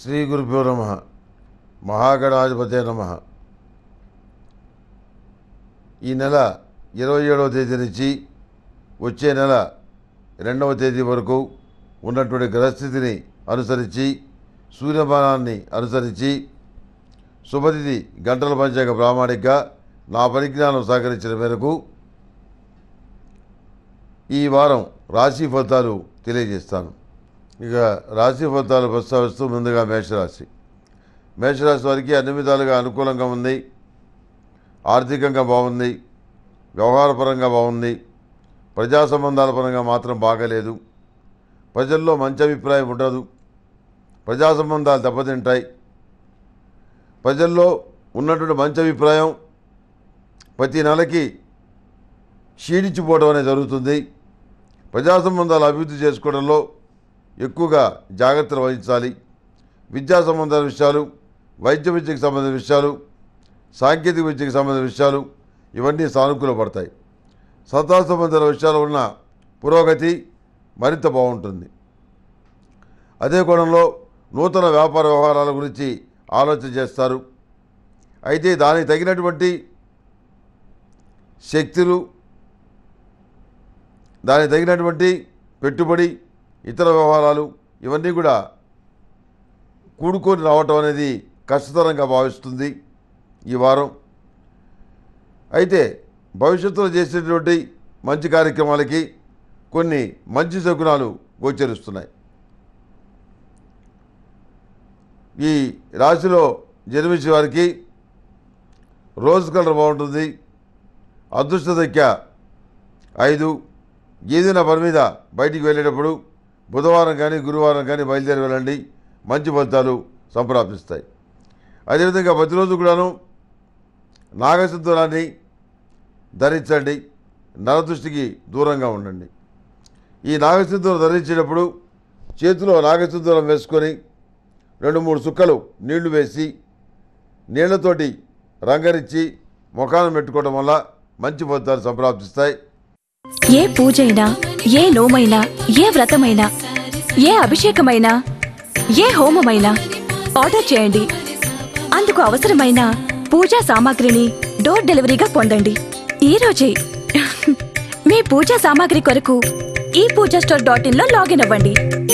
శ్రీ గురుభ్యో నమ మహాగణాధిపతే నమ ఈ నెల ఇరవై ఏడవ తేదీ నుంచి వచ్చే నెల రెండవ తేదీ వరకు ఉన్నటువంటి గ్రహస్థితిని అనుసరించి సూర్యమానాన్ని అనుసరించి శుభతిథి గంటల పంచాంగ ప్రామాణిక నా పరిజ్ఞానం సహకరించిన మేరకు ఈ వారం రాశి ఫలితాలు తెలియజేస్తాను ఇక రాశి ఫలితాలు ప్రస్తావిస్తూ ముందుగా మేషరాశి మేషరాశి వారికి అన్ని విధాలుగా అనుకూలంగా ఉంది ఆర్థికంగా బాగుంది వ్యవహారపరంగా బాగుంది ప్రజా సంబంధాల పరంగా మాత్రం బాగలేదు ప్రజల్లో మంచి అభిప్రాయం ఉండదు ప్రజా సంబంధాలు దెబ్బతింటాయి ప్రజల్లో ఉన్నటువంటి మంచి అభిప్రాయం ప్రతి నెలకి క్షీణించిపోవడం అనేది జరుగుతుంది ప్రజా సంబంధాలు అభివృద్ధి చేసుకోవడంలో ఎక్కువగా జాగ్రత్తలు వహించాలి విద్యా సంబంధాల విషయాలు వైద్య విద్యకు సంబంధించిన విషయాలు సాంకేతిక విద్యకు సంబంధించిన విషయాలు ఇవన్నీ సానుకూల పడతాయి సత్తా సంబంధాల విషయాలు ఉన్న పురోగతి మరింత బాగుంటుంది అదే కోణంలో నూతన వ్యాపార వ్యవహారాల గురించి ఆలోచన చేస్తారు అయితే దానికి తగినటువంటి శక్తులు దానికి తగినటువంటి పెట్టుబడి ఇతర వ్యవహారాలు ఇవన్నీ కూడా కూడుకొని రావటం అనేది కష్టతరంగా భావిస్తుంది ఈ వారం అయితే భవిష్యత్తులో చేసేటువంటి మంచి కార్యక్రమాలకి కొన్ని మంచి శకునాలు గోచరిస్తున్నాయి ఈ రాశిలో జన్మించే వారికి రోజ్ కలర్ బాగుంటుంది అదృష్ట సంఖ్య ఐదు ఏదైనా పని మీద బయటికి వెళ్ళేటప్పుడు బుధవారం కానీ గురువారం కానీ బయలుదేరి వెళ్ళండి మంచి ఫలితాలు సంప్రాప్తిస్తాయి అదేవిధంగా ప్రతిరోజు కూడాను నాగసింధూరాన్ని ధరించండి నరదృష్టికి దూరంగా ఉండండి ఈ నాగసింధూరం ధరించేటప్పుడు చేతిలో నాగసింధూరం వేసుకొని రెండు మూడు సుక్కలు నీళ్లు వేసి నీళ్లతోటి రంగరించి ముఖాన్ని పెట్టుకోవడం వల్ల మంచి ఫలితాలు సంప్రాప్తిస్తాయి ఏ పూజైనా ఏ నోమైనా ఏ వ్రతమైనా ఏ అభిషేకమైనా ఏ హోమమైనా ఆర్డర్ చేయండి అందుకు అవసరమైన పూజా సామాగ్రిని డోర్ డెలివరీగా పొందండి ఈ రోజే మీ పూజా సామాగ్రి కొరకు ఈ పూజా స్టోర్ డాట్ ఇన్ లో లాగిన్ అవ్వండి